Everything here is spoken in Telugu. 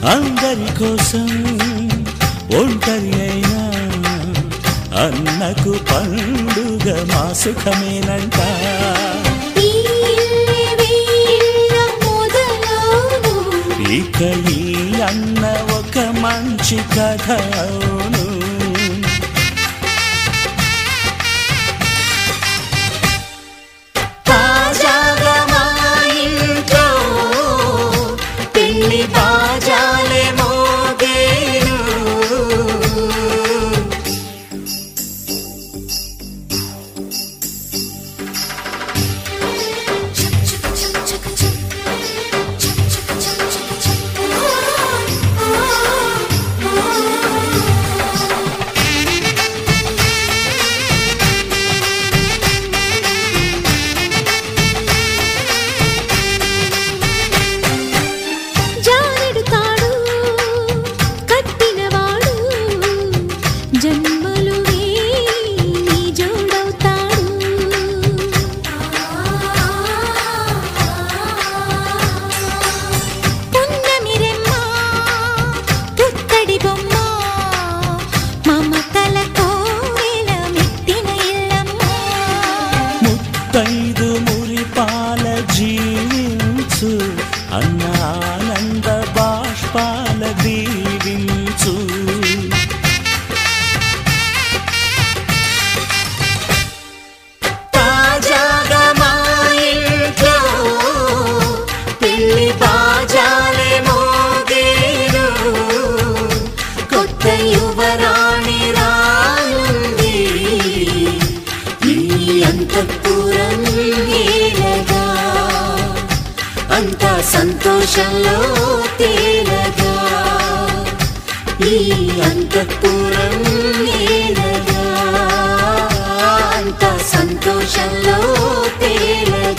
అందరి కోసం ఒంటరి అయినా అన్నకు పండుగ మా సుఖమేనంట ఈ ఇల్లే వీళ్ళ మొదలవును ఇక ఈ అన్న ఒక మంచి కథ అవును తాజాగా మా ఇంట్లో పెళ్లి బాజాలే మోగేను జారెడు తాడు కట్టినవాడు జన్మలు నీ జోడవుతాడు పున్నమిరెమ్మ పుత్తడి బొమ్మ మమతల కోవెల మెట్టిన ఇల్లమ్మ ముత్తైదు మురిపాల జీవించు అన్న ఆనంద బాష్పాల దీవించు తాజాగా మా ఇంట్లో పెళ్లి బాజాలే మోగేను కొత్త యువరాణి రానుంది ఈ అంతఃపురం ఏలగా అంత సంతోషంలో తేలగా ఈ అంతఃపురం ఏలగా అంత సంతోషంలో తేలగా